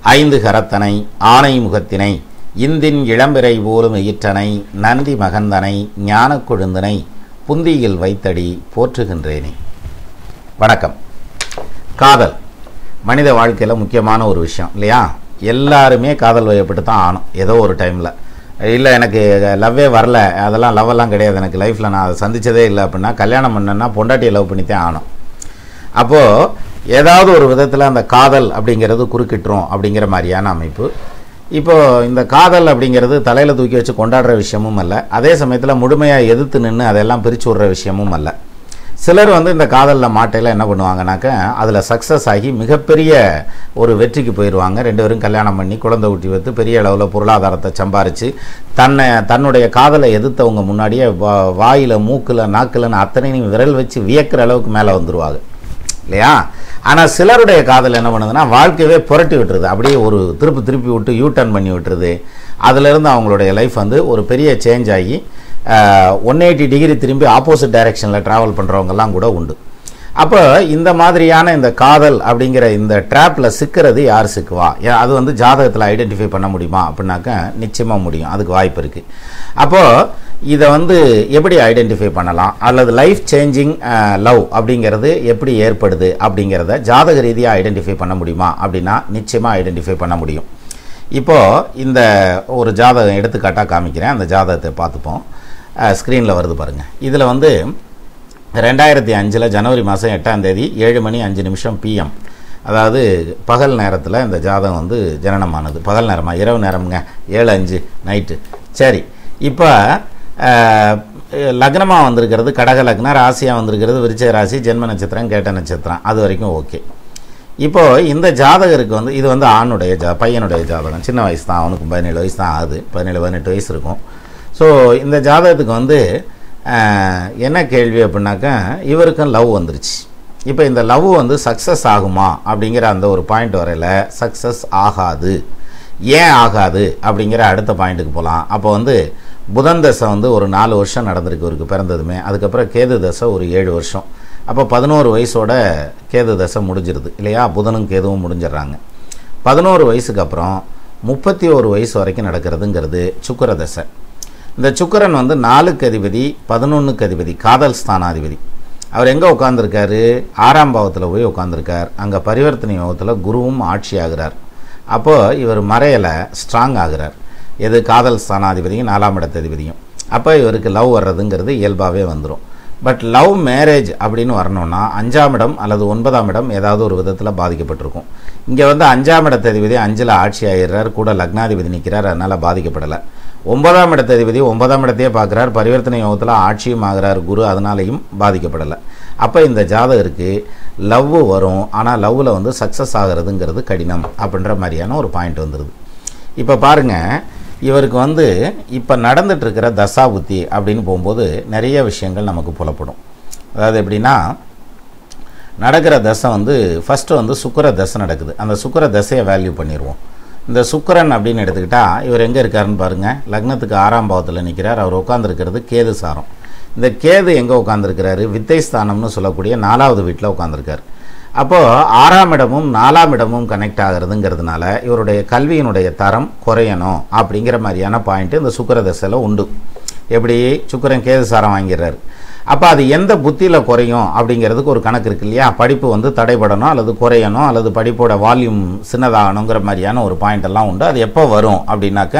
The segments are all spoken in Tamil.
ஐந்து கரத்தனை ஆனை முகத்தினை இந்தின் இளம்பிறை போலும் ஈற்றனை நந்தி மகந்தனை ஞானக் கொழுந்தனை புந்தியில் வைத்தடி போற்றுகின்றேனே வணக்கம் காதல் மனித வாழ்க்கையில் முக்கியமான ஒரு விஷயம் இல்லையா எல்லாருமே காதல் வயப்பட்டு தான் ஆகணும் ஏதோ ஒரு டைமில் இல்லை எனக்கு லவ்வே வரல அதெல்லாம் லவ்வெல்லாம் கிடையாது எனக்கு லைஃப்பில் நான் அதை சந்தித்ததே இல்லை அப்படின்னா கல்யாணம் பண்ணேன்னா பொண்டாட்டியை லவ் பண்ணி தான் ஆகணும் அப்போது ஏதாவது ஒரு விதத்தில் அந்த காதல் அப்படிங்கிறது குறுக்கிட்டுரும் அப்படிங்கிற மாதிரியான அமைப்பு இப்போ இந்த காதல் அப்படிங்கிறது தலையில் தூக்கி வச்சு கொண்டாடுற விஷயமும் அல்ல அதே சமயத்தில் முழுமையாக எதிர்த்து நின்று அதெல்லாம் பிரித்து விடுற விஷயமும் அல்ல சிலர் வந்து இந்த காதலில் மாட்டையில் என்ன பண்ணுவாங்கனாக்க அதில் சக்ஸஸ் ஆகி மிகப்பெரிய ஒரு வெற்றிக்கு போயிடுவாங்க ரெண்டு பேரும் கல்யாணம் பண்ணி குழந்தை ஊட்டி வைத்து பெரிய அளவில் பொருளாதாரத்தை சம்பாரித்து தன்னை தன்னுடைய காதலை எதிர்த்தவங்க முன்னாடியே வா வாயில் மூக்கில் நாக்கில்னு அத்தனையும் விரல் வச்சு வியக்கிற அளவுக்கு மேலே வந்துடுவாங்க இல்லையா ஆனால் சிலருடைய காதல் என்ன பண்ணுதுன்னா வாழ்க்கையவே புரட்டி விட்டுருது அப்படியே ஒரு திருப்பி திருப்பி விட்டு யூ டர்ன் பண்ணி விட்டுருது அதிலிருந்து அவங்களுடைய லைஃப் வந்து ஒரு பெரிய சேஞ்ச் ஆகி ஒன் எயிட்டி டிகிரி திரும்பி ஆப்போசிட் டைரெக்ஷனில் ட்ராவல் பண்ணுறவங்கெல்லாம் கூட உண்டு அப்போ இந்த மாதிரியான இந்த காதல் அப்படிங்கிற இந்த ட்ராப்பில் சிக்கிறது யார் சிக்குவா ஏன் அது வந்து ஜாதகத்தில் ஐடென்டிஃபை பண்ண முடியுமா அப்படின்னாக்க நிச்சயமாக முடியும் அதுக்கு வாய்ப்பு இருக்குது அப்போது இதை வந்து எப்படி ஐடென்டிஃபை பண்ணலாம் அல்லது லைஃப் சேஞ்சிங் லவ் அப்படிங்கிறது எப்படி ஏற்படுது அப்படிங்கிறத ஜாதக ரீதியாக ஐடென்டிஃபை பண்ண முடியுமா அப்படின்னா நிச்சயமாக ஐடென்டிஃபை பண்ண முடியும் இப்போது இந்த ஒரு ஜாதகம் எடுத்துக்காட்டாக காமிக்கிறேன் அந்த ஜாதகத்தை பார்த்துப்போம் ஸ்க்ரீனில் வருது பாருங்கள் இதில் வந்து ரெண்டாயிரத்தி அஞ்சில் ஜனவரி மாதம் எட்டாம் தேதி ஏழு மணி அஞ்சு நிமிஷம் பிஎம் அதாவது பகல் நேரத்தில் இந்த ஜாதகம் வந்து ஜனனமானது பகல் நேரமாக இரவு நேரம்ங்க ஏழு அஞ்சு நைட்டு சரி இப்போ லக்னமாக வந்திருக்கிறது கடக லக்னம் ராசியாக வந்திருக்கிறது விருச்ச ராசி ஜென்ம நட்சத்திரம் கேட்ட நட்சத்திரம் அது வரைக்கும் ஓகே இப்போது இந்த ஜாதகருக்கு வந்து இது வந்து ஆணுடைய ஜா பையனுடைய ஜாதகம் சின்ன வயசு தான் அவனுக்கு பதினேழு வயசு தான் ஆகுது பதினேழு பதினெட்டு வயசு இருக்கும் ஸோ இந்த ஜாதகத்துக்கு வந்து என்ன கேள்வி அப்படின்னாக்கா இவருக்கும் லவ் வந்துருச்சு இப்போ இந்த லவ் வந்து சக்ஸஸ் ஆகுமா அப்படிங்கிற அந்த ஒரு பாயிண்ட் வரையில் சக்ஸஸ் ஆகாது ஏன் ஆகாது அப்படிங்கிற அடுத்த பாயிண்ட்டுக்கு போகலாம் அப்போ வந்து புதன் தசை வந்து ஒரு நாலு வருஷம் நடந்திருக்கு இவருக்கு பிறந்ததுமே அதுக்கப்புறம் கேது தசை ஒரு ஏழு வருஷம் அப்போ பதினோரு வயசோட கேது தசை முடிஞ்சிருது இல்லையா புதனும் கேதுவும் முடிஞ்சிடுறாங்க பதினோரு வயசுக்கு அப்புறம் முப்பத்தி ஒரு வயசு வரைக்கும் நடக்கிறதுங்கிறது சுக்கர தசை இந்த சுக்கரன் வந்து நாலுக்கு அதிபதி பதினொன்றுக்கு அதிபதி காதல் ஸ்தானாதிபதி அவர் எங்கே உட்காந்துருக்காரு ஆறாம் பாவத்தில் போய் உட்காந்துருக்கார் அங்கே பரிவர்த்தனை யோகத்தில் குருவும் ஆட்சி ஆகிறார் அப்போது இவர் மறையலை ஸ்ட்ராங் ஆகிறார் எது காதல் ஸ்தானாதிபதியும் நாலாம் இடத்ததிபதியும் அப்போ இவருக்கு லவ் வர்றதுங்கிறது இயல்பாகவே வந்துடும் பட் லவ் மேரேஜ் அப்படின்னு வரணும்னா அஞ்சாம் இடம் அல்லது ஒன்பதாம் இடம் ஏதாவது ஒரு விதத்தில் பாதிக்கப்பட்டிருக்கும் இங்கே வந்து அஞ்சாம் இடத்ததிபதி அஞ்சில் ஆட்சி ஆகிடுறார் கூட லக்னாதிபதி நிற்கிறார் அதனால் பாதிக்கப்படலை ஒன்பதாம் இடத்ததிபதி ஒன்பதாம் இடத்தையே பார்க்குறார் பரிவர்த்தனை யோகத்தில் ஆட்சியும் ஆகிறார் குரு அதனாலையும் பாதிக்கப்படலை அப்போ இந்த ஜாதகருக்கு லவ் வரும் ஆனால் லவ்வில் வந்து சக்ஸஸ் ஆகிறதுங்கிறது கடினம் அப்படின்ற மாதிரியான ஒரு பாயிண்ட் வந்துடுது இப்போ பாருங்கள் இவருக்கு வந்து இப்போ நடந்துட்டுருக்கிற தசா புத்தி அப்படின்னு போகும்போது நிறைய விஷயங்கள் நமக்கு புலப்படும் அதாவது எப்படின்னா நடக்கிற தசை வந்து ஃபஸ்ட்டு வந்து சுக்கர தசை நடக்குது அந்த சுக்கர தசையை வேல்யூ பண்ணிடுவோம் இந்த சுக்கரன் அப்படின்னு எடுத்துக்கிட்டால் இவர் எங்கே இருக்காருன்னு பாருங்கள் லக்னத்துக்கு ஆறாம் பாவத்தில் நிற்கிறார் அவர் உட்காந்துருக்கிறது கேது சாரம் இந்த கேது எங்கே உட்காந்துருக்கிறாரு வித்தை ஸ்தானம்னு சொல்லக்கூடிய நாலாவது வீட்டில் உட்காந்துருக்கார் அப்போது ஆறாம் இடமும் நாலாம் இடமும் கனெக்ட் ஆகிறதுங்கிறதுனால இவருடைய கல்வியினுடைய தரம் குறையணும் அப்படிங்கிற மாதிரியான பாயிண்ட்டு இந்த சுக்கர தசையில் உண்டு எப்படி சுக்கரன் கேது சாரம் வாங்கிடுறாரு அப்போ அது எந்த புத்தியில் குறையும் அப்படிங்கிறதுக்கு ஒரு கணக்கு இருக்கு இல்லையா படிப்பு வந்து தடைபடணும் அல்லது குறையணும் அல்லது படிப்போட வால்யூம் சின்னதாகணுங்கிற மாதிரியான ஒரு பாயிண்ட் எல்லாம் உண்டு அது எப்போ வரும் அப்படின்னாக்க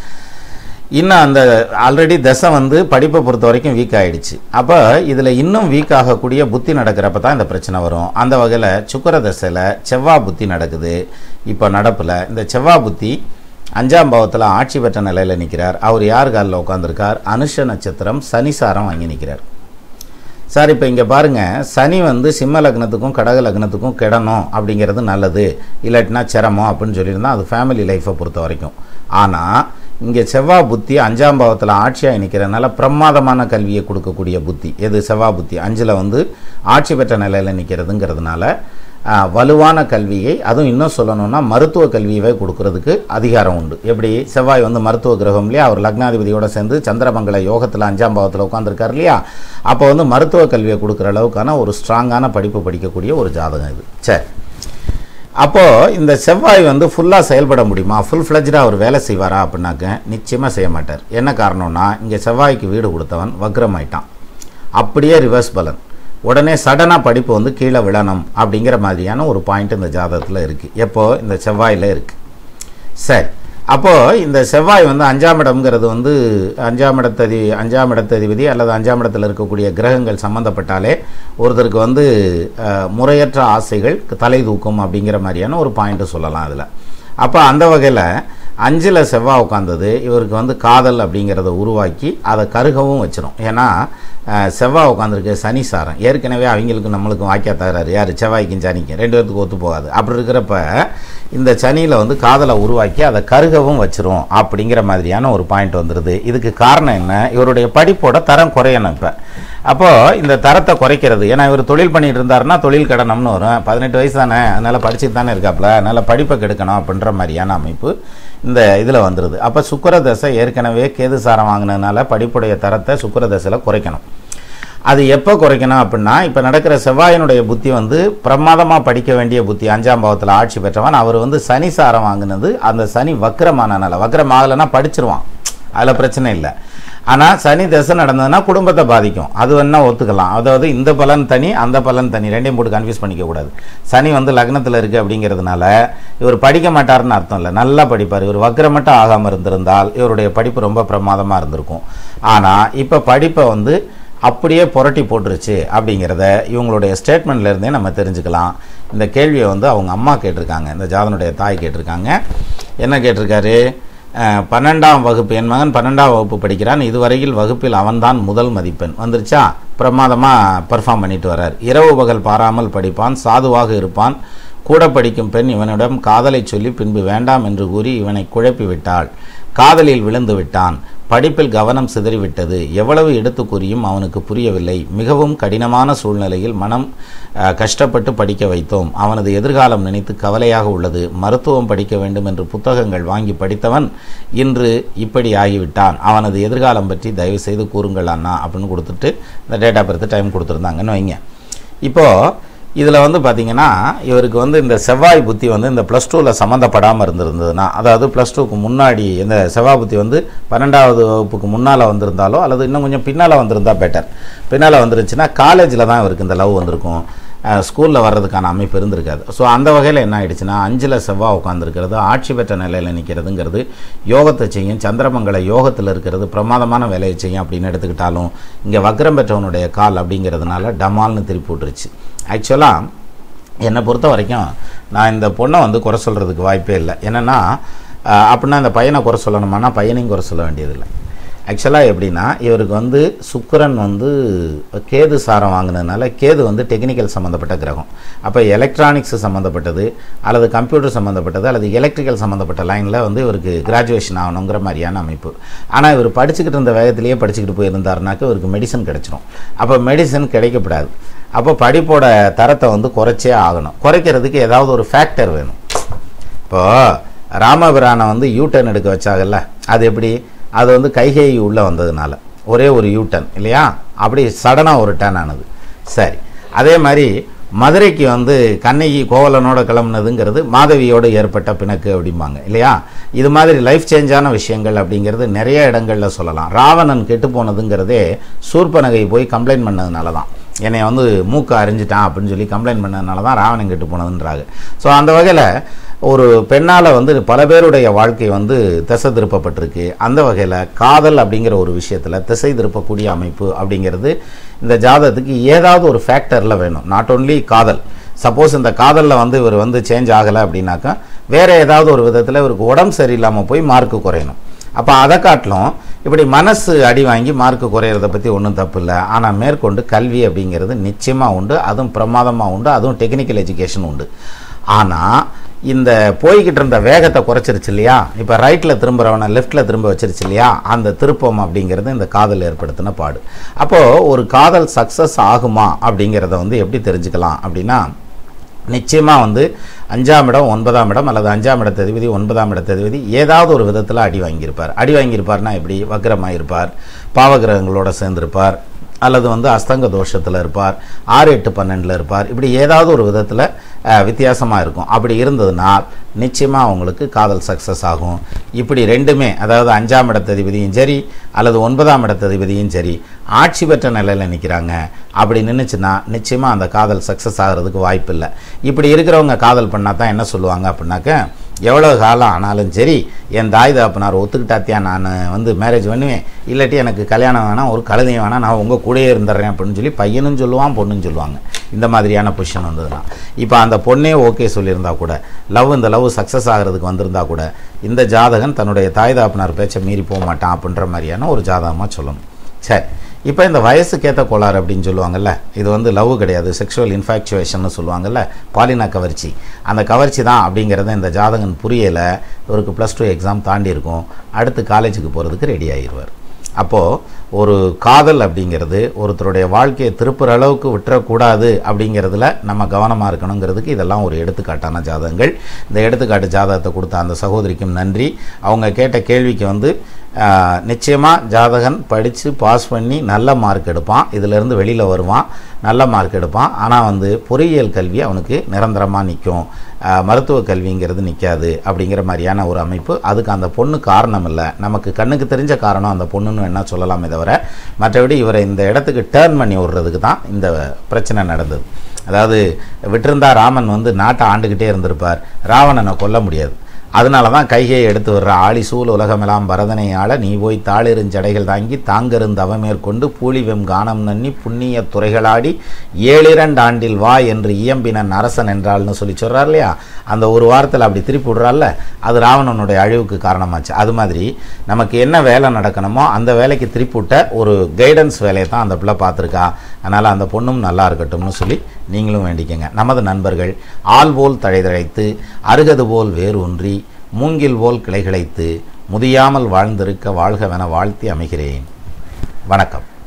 இன்னும் அந்த ஆல்ரெடி தசை வந்து படிப்பை பொறுத்த வரைக்கும் வீக் ஆகிடுச்சு அப்போ இதில் இன்னும் வீக் ஆகக்கூடிய புத்தி நடக்கிறப்ப தான் இந்த பிரச்சனை வரும் அந்த வகையில் சுக்கர தசையில் செவ்வாய் புத்தி நடக்குது இப்போ நடப்பில் இந்த செவ்வாய் புத்தி அஞ்சாம் பாவத்தில் ஆட்சி பெற்ற நிலையில் நிற்கிறார் அவர் யார் காலில் உட்காந்துருக்கார் அனுஷ நட்சத்திரம் சனிசாரம் வாங்கி நிற்கிறார் சார் இப்போ இங்கே பாருங்கள் சனி வந்து சிம்ம லக்னத்துக்கும் கடக லக்னத்துக்கும் கிடணும் அப்படிங்கிறது நல்லது இல்லாட்டினா சிரமம் அப்படின்னு சொல்லியிருந்தால் அது ஃபேமிலி லைஃப்பை பொறுத்த வரைக்கும் ஆனால் இங்கே செவ்வாய் புத்தி அஞ்சாம் பாவத்தில் ஆட்சியாக நிற்கிறதுனால பிரமாதமான கல்வியை கொடுக்கக்கூடிய புத்தி எது செவ்வாய் புத்தி அஞ்சில் வந்து ஆட்சி பெற்ற நிலையில் நிற்கிறதுங்கிறதுனால வலுவான கல்வியை அதுவும் இன்னும் சொல்லணும்னா மருத்துவ கல்வியவே கொடுக்கறதுக்கு அதிகாரம் உண்டு எப்படி செவ்வாய் வந்து மருத்துவ கிரகம் இல்லையா அவர் லக்னாதிபதியோட சேர்ந்து சந்திரமங்கல யோகத்தில் அஞ்சாம் பாவத்தில் உட்காந்துருக்கார் இல்லையா அப்போ வந்து மருத்துவ கல்வியை கொடுக்குற அளவுக்கான ஒரு ஸ்ட்ராங்கான படிப்பு படிக்கக்கூடிய ஒரு ஜாதகம் இது சரி அப்போது இந்த செவ்வாய் வந்து ஃபுல்லாக செயல்பட முடியுமா ஃபுல் ஃப்ளெஜ்டாக அவர் வேலை செய்வாரா அப்படின்னாக்க நிச்சயமாக செய்ய மாட்டார் என்ன காரணம்னா இங்கே செவ்வாய்க்கு வீடு கொடுத்தவன் வக்ரமாயிட்டான் அப்படியே ரிவர்ஸ் பலன் உடனே சடனாக படிப்பு வந்து கீழே விழணும் அப்படிங்கிற மாதிரியான ஒரு பாயிண்ட் இந்த ஜாதகத்தில் இருக்குது எப்போ இந்த செவ்வாயில் இருக்குது சரி அப்போது இந்த செவ்வாய் வந்து அஞ்சாம் இடம்ங்கிறது வந்து அஞ்சாம் இடத்ததி அஞ்சாம் இடத்ததிபதி அல்லது அஞ்சாம் இடத்தில் இருக்கக்கூடிய கிரகங்கள் சம்மந்தப்பட்டாலே ஒருத்தருக்கு வந்து அஹ், முறையற்ற ஆசைகள் தலை தூக்கும் அப்படிங்கிற மாதிரியான ஒரு பாயிண்ட்டு சொல்லலாம் அதில் அப்போ அந்த வகையில் அஞ்சில் செவ்வாய் உட்காந்தது இவருக்கு வந்து காதல் அப்படிங்கிறத உருவாக்கி அதை கருகவும் வச்சிரும் ஏன்னா அஹ், செவ்வாய் உட்காந்துருக்கு சனி சாரம் ஏற்கனவே அவங்களுக்கும் நம்மளுக்கும் வாக்கியா தகராறு யார் செவ்வாய்க்கும் சனிக்கும் ரெண்டு பேர்த்துக்கு ஒத்து போகாது அப்படி இருக்கிறப்ப இந்த சனியில் வந்து காதலை உருவாக்கி அதை கருகவும் வச்சிரும் அப்படிங்கிற மாதிரியான ஒரு பாயிண்ட் வந்துடுது இதுக்கு காரணம் என்ன இவருடைய படிப்போட தரம் குறையணும் இப்போ அப்போது இந்த தரத்தை குறைக்கிறது ஏன்னா இவர் தொழில் பண்ணிட்டு இருந்தாருன்னா தொழில் கடனம்னு வரும் பதினெட்டு வயசு தானே அதனால் படிச்சுட்டு தானே இருக்காப்புல அதனால் படிப்பை கெடுக்கணும் அப்படின்ற மாதிரியான அமைப்பு இந்த இதில் வந்துடுது அப்போ சுக்கிர தசை ஏற்கனவே கேது சாரம் வாங்கினதுனால படிப்புடைய தரத்தை சுக்கிர தசையில் குறைக்கணும் அது எப்போ குறைக்கணும் அப்படின்னா இப்போ நடக்கிற செவ்வாயினுடைய புத்தி வந்து பிரமாதமாக படிக்க வேண்டிய புத்தி அஞ்சாம் பாவத்தில் ஆட்சி பெற்றவன் அவர் வந்து சனி சாரம் வாங்கினது அந்த சனி வக்ரமானனால வக்ரம் ஆகலைன்னா படிச்சிருவான் அதில் பிரச்சனை இல்லை ஆனால் சனி தசை நடந்ததுன்னா குடும்பத்தை பாதிக்கும் அது வேணா ஒத்துக்கலாம் அதாவது இந்த பலன் தனி அந்த பலன் தனி ரெண்டையும் போட்டு கன்ஃபியூஸ் பண்ணிக்க கூடாது சனி வந்து லக்னத்தில் இருக்குது அப்படிங்கிறதுனால இவர் படிக்க மாட்டாருன்னு அர்த்தம் இல்லை நல்லா படிப்பார் இவர் வக்ரம் மட்டும் ஆகாமல் இருந்திருந்தால் இவருடைய படிப்பு ரொம்ப பிரமாதமாக இருந்திருக்கும் ஆனால் இப்போ படிப்பை வந்து அப்படியே புரட்டி போட்டுருச்சு அப்படிங்கிறத இவங்களுடைய ஸ்டேட்மெண்ட்ல இருந்தே நம்ம தெரிஞ்சுக்கலாம் இந்த கேள்வியை வந்து அவங்க அம்மா கேட்டிருக்காங்க இந்த ஜாதனுடைய தாய் கேட்டிருக்காங்க என்ன கேட்டிருக்காரு அஹ், பன்னெண்டாம் வகுப்பு என் மகன் பன்னெண்டாம் வகுப்பு படிக்கிறான் இதுவரையில் வகுப்பில் அவன்தான் முதல் மதிப்பெண் வந்துருச்சா பிரமாதமாக பெர்ஃபார்ம் பண்ணிட்டு வர்றார் இரவு பகல் பாராமல் படிப்பான் சாதுவாக இருப்பான் கூட படிக்கும் பெண் இவனிடம் காதலை சொல்லி பின்பு வேண்டாம் என்று கூறி இவனை குழப்பி விட்டாள் காதலில் விழுந்து விட்டான் படிப்பில் கவனம் சிதறிவிட்டது எவ்வளவு எடுத்து கூறியும் அவனுக்கு புரியவில்லை மிகவும் கடினமான சூழ்நிலையில் மனம் அஹ், கஷ்டப்பட்டு படிக்க வைத்தோம் அவனது எதிர்காலம் நினைத்து கவலையாக உள்ளது மருத்துவம் படிக்க வேண்டும் என்று புத்தகங்கள் வாங்கி படித்தவன் இன்று இப்படி ஆகிவிட்டான் அவனது எதிர்காலம் பற்றி தயவு செய்து கூறுங்கள் அண்ணா அப்படின்னு கொடுத்துட்டு இந்த டேட் ஆஃப் பர்த் டைம் கொடுத்துருந்தாங்கன்னு வைங்க இப்போது இதில் வந்து பார்த்தீங்கன்னா இவருக்கு வந்து இந்த செவ்வாய் புத்தி வந்து இந்த ப்ளஸ் டூவில் சம்மந்தப்படாமல் இருந்திருந்ததுன்னா அதாவது ப்ளஸ் டூக்கு முன்னாடி இந்த செவ்வாய் புத்தி வந்து பன்னெண்டாவது வகுப்புக்கு முன்னால் வந்திருந்தாலோ அல்லது இன்னும் கொஞ்சம் பின்னால் வந்திருந்தா பெட்டர் பின்னால் வந்துருச்சுன்னா காலேஜில் தான் இவருக்கு இந்த லவ் வந்திருக்கும் ஸ்கூலில் வர்றதுக்கான அமைப்பு இருந்திருக்காது ஸோ அந்த வகையில் என்ன ஆயிடுச்சுன்னா அஞ்சில் செவ்வாய் உட்காந்துருக்கிறது ஆட்சி பெற்ற நிலையில் நிற்கிறதுங்கிறது யோகத்தை செய்யும் சந்திரமங்கல யோகத்தில் இருக்கிறது பிரமாதமான வேலையை செய்யும் அப்படின்னு எடுத்துக்கிட்டாலும் இங்கே வக்ரம் பெற்றவனுடைய கால் அப்படிங்கிறதுனால டமால்னு திருப்பி விட்டுருச்சு ஆக்சுவலாக என்னை பொறுத்த வரைக்கும் நான் இந்த பொண்ணை வந்து குறை சொல்கிறதுக்கு வாய்ப்பே இல்லை என்னென்னா அப்படின்னா இந்த பையனை குறை சொல்லணுமானா பையனையும் குறை சொல்ல வேண்டியதில்லை ஆக்சுவலாக எப்படின்னா இவருக்கு வந்து சுக்கிரன் வந்து கேது சாரம் வாங்கினதுனால கேது வந்து டெக்னிக்கல் சம்மந்தப்பட்ட கிரகம் அப்போ எலக்ட்ரானிக்ஸ் சம்மந்தப்பட்டது அல்லது கம்ப்யூட்டர் சம்மந்தப்பட்டது அல்லது எலக்ட்ரிக்கல் சம்மந்தப்பட்ட லைனில் வந்து இவருக்கு கிராஜுவேஷன் ஆகணுங்கிற மாதிரியான அமைப்பு ஆனால் இவர் படிச்சுக்கிட்டு இருந்த வேகத்திலேயே படிச்சுக்கிட்டு போயிருந்தாருனாக்க இவருக்கு மெடிசன் கிடைச்சிரும் அப்போ மெடிசன் கிடைக்கப்படாது அப்போ படிப்போட தரத்தை வந்து குறைச்சே ஆகணும் குறைக்கிறதுக்கு ஏதாவது ஒரு ஃபேக்டர் வேணும் இப்போ ராமபிரானை வந்து யூட்டன் எடுக்க வச்சாங்கல்ல அது எப்படி அது வந்து கைகை உள்ளே வந்ததுனால ஒரே ஒரு யூட்டன் இல்லையா அப்படி சடனாக ஒரு டர்ன் ஆனது சரி அதே மாதிரி மதுரைக்கு வந்து கண்ணகி கோவலனோட கிளம்புனதுங்கிறது மாதவியோடு ஏற்பட்ட பிணக்கு அப்படிம்பாங்க இல்லையா இது மாதிரி லைஃப் சேஞ்சான விஷயங்கள் அப்படிங்கிறது நிறைய இடங்களில் சொல்லலாம் ராவணன் கெட்டு போனதுங்கிறதே சூர்பனகை போய் கம்ப்ளைண்ட் பண்ணதுனால தான் என்னை வந்து மூக்கு அரிஞ்சிட்டான் அப்படின்னு சொல்லி கம்ப்ளைண்ட் பண்ணதுனால தான் ராவணன் கெட்டு போனதுன்றாங்க ஸோ அந்த வகையில் ஒரு பெண்ணால் வந்து பல பேருடைய வாழ்க்கை வந்து திசை திருப்பப்பட்டிருக்கு அந்த வகையில் காதல் அப்படிங்கிற ஒரு விஷயத்தில் திசை திருப்பக்கூடிய அமைப்பு அப்படிங்கிறது இந்த ஜாதகத்துக்கு ஏதாவது ஒரு ஃபேக்டரில் வேணும் நாட் ஓன்லி காதல் சப்போஸ் இந்த காதலில் வந்து இவர் வந்து சேஞ்ச் ஆகலை அப்படின்னாக்கா வேறு ஏதாவது ஒரு விதத்தில் இவருக்கு உடம்பு சரியில்லாமல் போய் மார்க்கு குறையணும் அப்போ அதை காட்டிலும் இப்படி மனசு அடி வாங்கி மார்க்கு குறையிறத பற்றி ஒன்றும் தப்பு இல்லை ஆனால் மேற்கொண்டு கல்வி அப்படிங்கிறது நிச்சயமாக உண்டு அதுவும் பிரமாதமாக உண்டு அதுவும் டெக்னிக்கல் எஜுகேஷன் உண்டு ஆனால் இந்த போய்கிட்டு இருந்த வேகத்தை குறைச்சிருச்சு இல்லையா இப்போ ரைட்டில் திரும்புகிறவனை லெஃப்ட்டில் திரும்ப வச்சிருச்சு இல்லையா அந்த திருப்பம் அப்படிங்கிறது இந்த காதல் ஏற்படுத்தின பாடு அப்போது ஒரு காதல் சக்ஸஸ் ஆகுமா அப்படிங்கிறத வந்து எப்படி தெரிஞ்சுக்கலாம் அப்படின்னா நிச்சயமாக வந்து அஞ்சாம் இடம் ஒன்பதாம் இடம் அல்லது அஞ்சாம் இட அதிபதி ஒன்பதாம் இட அதிபதி ஏதாவது ஒரு விதத்தில் அடி வாங்கியிருப்பார் அடி வாங்கியிருப்பார்னா எப்படி வக்ரமாக இருப்பார் பாவகிரகங்களோட சேர்ந்திருப்பார் அல்லது வந்து அஸ்தங்க தோஷத்தில் இருப்பார் ஆறு எட்டு பன்னெண்டில் இருப்பார் இப்படி ஏதாவது ஒரு விதத்தில் வித்தியாசமாக இருக்கும் அப்படி இருந்ததுனால் நிச்சயமாக அவங்களுக்கு காதல் சக்ஸஸ் ஆகும் இப்படி ரெண்டுமே அதாவது அஞ்சாம் இடத்ததிபதியும் சரி அல்லது ஒன்பதாம் இடத்ததிபதியும் சரி ஆட்சி பெற்ற நிலையில் நிற்கிறாங்க அப்படி நின்றுச்சுன்னா நிச்சயமாக அந்த காதல் சக்ஸஸ் ஆகிறதுக்கு வாய்ப்பு இல்லை இப்படி இருக்கிறவங்க காதல் பண்ணால் தான் என்ன சொல்லுவாங்க அப்படின்னாக்க எவ்வளோ காலம் ஆனாலும் சரி என் தாய் தகப்பனார் ஒத்துக்கிட்டாத்தியா நான் வந்து மேரேஜ் பண்ணுவேன் இல்லாட்டி எனக்கு கல்யாணம் வேணாம் ஒரு கழுதையும் வேணாம் நான் உங்கள் கூடயே இருந்துடுறேன் அப்படின்னு சொல்லி பையனும் சொல்லுவான் பொண்ணும் சொல்லுவாங்க இந்த மாதிரியான பொசிஷன் வந்ததுன்னா இப்போ அந்த பொண்ணே ஓகே சொல்லியிருந்தா கூட லவ் இந்த லவ் சக்ஸஸ் ஆகிறதுக்கு வந்திருந்தா கூட இந்த ஜாதகன் தன்னுடைய தாய் தகப்பனார் பேச்சை மீறி போக மாட்டான் அப்படின்ற மாதிரியான ஒரு ஜாதகமாக சொல்லணும் சரி இப்போ இந்த வயசுக்கேற்ற கோளாறு அப்படின்னு சொல்லுவாங்கல்ல இது வந்து லவ் கிடையாது செக்ஷுவல் இன்ஃபாக்சுவேஷன் சொல்லுவாங்கல்ல பாலின கவர்ச்சி அந்த கவர்ச்சி தான் அப்படிங்கிறத இந்த ஜாதகன் புரியலை இவருக்கு ப்ளஸ் டூ எக்ஸாம் தாண்டி இருக்கும் அடுத்து காலேஜுக்கு போகிறதுக்கு ரெடி ஆகிடுவார் அப்போது ஒரு காதல் அப்படிங்கிறது ஒருத்தருடைய வாழ்க்கையை திருப்புற அளவுக்கு விட்டுறக்கூடாது அப்படிங்கிறதுல நம்ம கவனமாக இருக்கணுங்கிறதுக்கு இதெல்லாம் ஒரு எடுத்துக்காட்டான ஜாதகங்கள் இந்த எடுத்துக்காட்டு ஜாதகத்தை கொடுத்த அந்த சகோதரிக்கும் நன்றி அவங்க கேட்ட கேள்விக்கு வந்து நிச்சயமாக ஜாதகன் படித்து பாஸ் பண்ணி நல்ல மார்க் எடுப்பான் இதிலேருந்து வெளியில் வருவான் நல்ல மார்க் எடுப்பான் ஆனால் வந்து பொறியியல் கல்வி அவனுக்கு நிரந்தரமாக நிற்கும் மருத்துவ கல்விங்கிறது நிற்காது அப்படிங்கிற மாதிரியான ஒரு அமைப்பு அதுக்கு அந்த பொண்ணு காரணம் இல்லை நமக்கு கண்ணுக்கு தெரிஞ்ச காரணம் அந்த பொண்ணுன்னு வேணால் சொல்லலாமே தவிர மற்றபடி இவரை இந்த இடத்துக்கு டேர்ன் பண்ணி விடுறதுக்கு தான் இந்த பிரச்சனை நடந்தது அதாவது விட்டிருந்தா ராமன் வந்து நாட்டை ஆண்டுக்கிட்டே இருந்திருப்பார் ராவணனை கொல்ல முடியாது அதனால தான் கைகையை எடுத்து வர்ற ஆளி சூழ் உலகமெல்லாம் பரதனை ஆள நீ போய் தாளிருஞ்சடைகள் தாங்கி தாங்கருந்து அவமேற்கொண்டு பூலிவெம் கானம் நன்னி புண்ணிய துறைகளாடி ஏழிரண்டு ஆண்டில் வா என்று இயம்பினன் அரசன் என்றால்னு சொல்லி சொல்கிறார் இல்லையா அந்த ஒரு வாரத்தில் அப்படி திருப்பி விடுறாள்ல அது ராவணனுடைய அழிவுக்கு காரணமாச்சு அது மாதிரி நமக்கு என்ன வேலை நடக்கணுமோ அந்த வேலைக்கு திருப்பி விட்ட ஒரு கைடன்ஸ் வேலையை தான் அந்த பிள்ளை பார்த்துருக்கா அதனால் அந்த பொண்ணும் நல்லா இருக்கட்டும்னு சொல்லி நீங்களும் வேண்டிக்கங்க நமது நண்பர்கள் ஆள் போல் தழைதழைத்து அருகது போல் வேறு ஒன்றி மூங்கில் போல் கிளைகிழைத்து முதியாமல் வாழ்ந்திருக்க வாழ்கவென வாழ்த்தி அமைகிறேன் வணக்கம்